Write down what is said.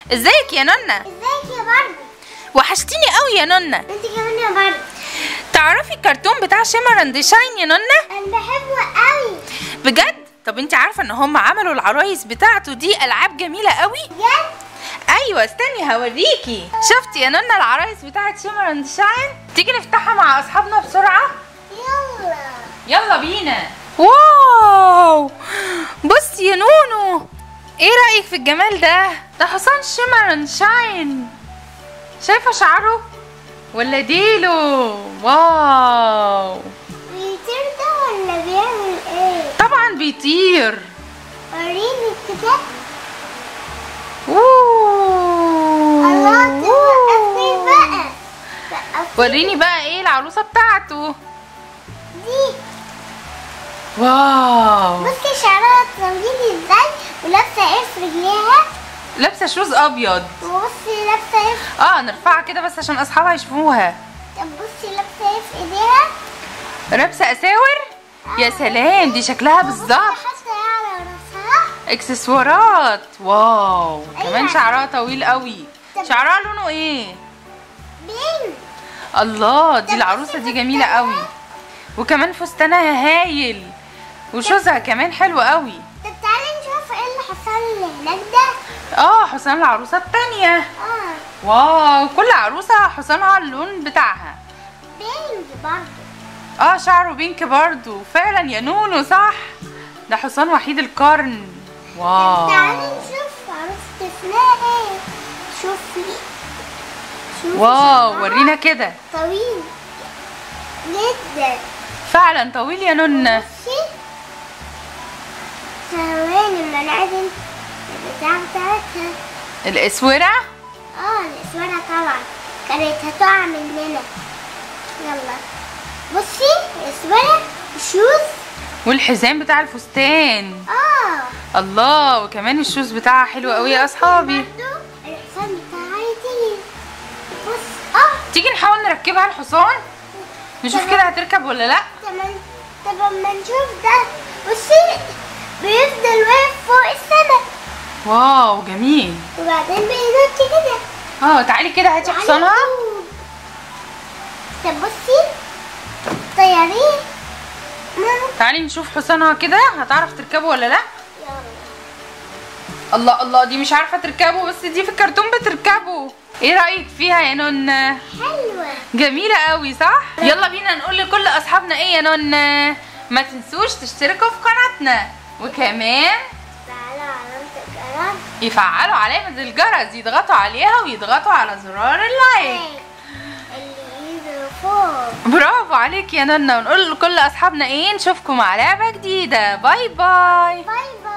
ازيك يا نونا ازيك يا باربي وحشتيني قوي يا نونا انت كمان يا باربي تعرفي الكرتون بتاع شيمر اند شاين يا نونا انا بحبه قوي بجد طب انت عارفه ان هم عملوا العرايس بتاعته دي العاب جميله قوي بجد ايوه استني هوريكي شفتي يا نونا العرايس بتاعت شيمر اند شاين تيجي نفتحها مع اصحابنا بسرعه يلا يلا بينا واو بص يا نونو ايه رايك في الجمال ده ده حصان شيمر اند شاين شايفه شعره ولا ديله واو بيطير ده ولا بيعمل ايه طبعا بيطير وريني كده أوه. الله توقفني بقى وقفني وريني بقى ايه العروسه بتاعته دي واو بصي شعرها طويل ازاي ولابسه ايه في رجليها لابسه شوز ابيض وبصي لابسه ايه في- اه نرفعها كده بس عشان اصحابها يشوفوها طب بصي لابسه ايه في ايديها لابسه اساور يا سلام دي شكلها بصي بالظبط حتى على راسها اكسسوارات واو كمان أيوة. شعرها طويل قوي طب- شعرها لونه ايه بينك الله دي طب العروسه بصي دي جميله فستانها. قوي وكمان فستانها هايل وشوزها كمان حلو قوي طب تعالي نشوف ايه اللي حصل لي هناك ده اه حصان العروسه التانية اه واو كل عروسه حصانها اللون بتاعها بينك برضه اه شعره بينك برضو فعلا يا نونو صح ده حصان وحيد القرن طب تعالي واو نشوف عروسة اسمها ايه شوفي شوفي واو شعرها ورينا كده طويل جدا فعلا طويل يا نونا بصي ثواني ما انا عايزة البتاع بتاعتها الاسوره اه الاسورة طبعا كانت هتقع مننا يلا بصي الاسورة الشوز والحزام بتاع الفستان اه الله وكمان الشوز بتاعها حلو قوي يا اصحابي برضو الحصان بتاعي دي بص اه تيجي نحاول نركبها الحصان نشوف تمام. كده هتركب ولا لا تمام طب اما نشوف ده بصي بيفضل واقف فوق السما واو جميل وبعدين بينط كده اه تعالي كده هاتي حصانها عيون. طب بصي طيارين ماما تعالي نشوف حصانها كده هتعرف تركبه ولا لا يلا الله الله دي مش عارفه تركبه بس دي في الكرتون بتركبه ايه رايك فيها يا نونا حلوة جميلة قوي صح؟ يلا بينا نقول لكل اصحابنا ايه يا نونا ما تنسوش تشتركوا في قناتنا وكمان تعالوا علامة الجرس يفعلوا علامة الجرس يضغطوا عليها ويضغطوا على زرار اللايك اللي ايده فوق برافو عليك يا نونا ونقول لكل اصحابنا ايه نشوفكم مع لعبة جديدة باي باي باي باي